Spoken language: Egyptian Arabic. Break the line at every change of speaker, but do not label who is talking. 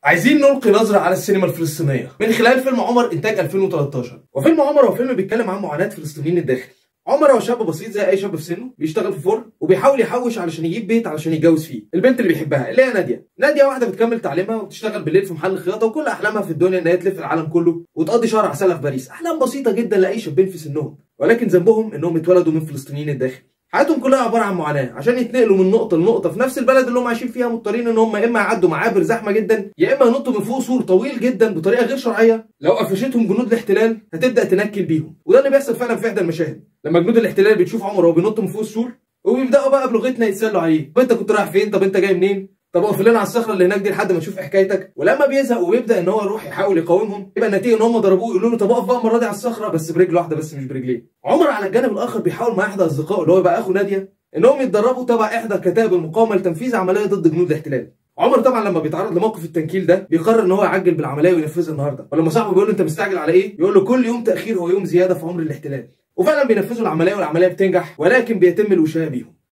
عايزين نلقي نظرة على السينما الفلسطينية من خلال فيلم عمر إنتاج 2013 وفيلم عمر هو فيلم بيتكلم عن معاناة فلسطينيين الداخل عمر هو شاب بسيط زي اي شاب في سنه بيشتغل في فرن وبيحاول يحوش علشان يجيب بيت علشان يتجوز فيه البنت اللي بيحبها اللي هي ناديه ناديه واحده بتكمل تعليمها وبتشتغل بالليل في محل خياطه وكل احلامها في الدنيا ان هي تلف العالم كله وتقضي شهر عسلها في باريس احلام بسيطه جدا لاي شابين في سنهم ولكن ذنبهم انهم اتولدوا من فلسطينيين الداخل حياتهم كلها عباره عن معاناه عشان يتنقلوا من نقطه لنقطه في نفس البلد اللي هم عايشين فيها مضطرين ان هم يا اما يعدوا معابر زحمه جدا يا اما ينطوا من فوق سور طويل جدا بطريقه غير شرعيه لو قفشتهم جنود الاحتلال هتبدا تنكل بيهم وده اللي بيحصل فعلا في احدى المشاهد لما جنود الاحتلال بتشوف عمر وهو بينط من فوق السور وبيبداوا بقى بلغتنا يتسلوا عليه طب انت كنت رايح فين طب انت جاي منين طب اقف لنا على الصخره اللي هناك دي لحد ما نشوف حكايتك ولما بيزهق وبيبدا ان هو يروح يحاول يقاومهم يبقى النتيجه ان هم ضربوه يقولوا له طب اقف بقى المره دي على الصخره بس برجل واحده بس مش برجلين عمر على الجانب الاخر بيحاول مع احدى اصدقائه اللي هو يبقى اخو ناديه انهم يتدربوا تبع احدى كتائب المقاومه لتنفيذ عمليه ضد جنود الاحتلال عمر طبعا لما بيتعرض لموقف التنكيل ده بيقرر ان هو يعجل بالعمليه وينفذها النهارده ولما صاحبه بيقول له انت مستعجل على ايه يقول له كل يوم تاخير هو يوم زياده في عمر الاحتلال وفعلا بينفذوا العمليه والعمليه بتنجح ولكن بيتم الوشايه بيهم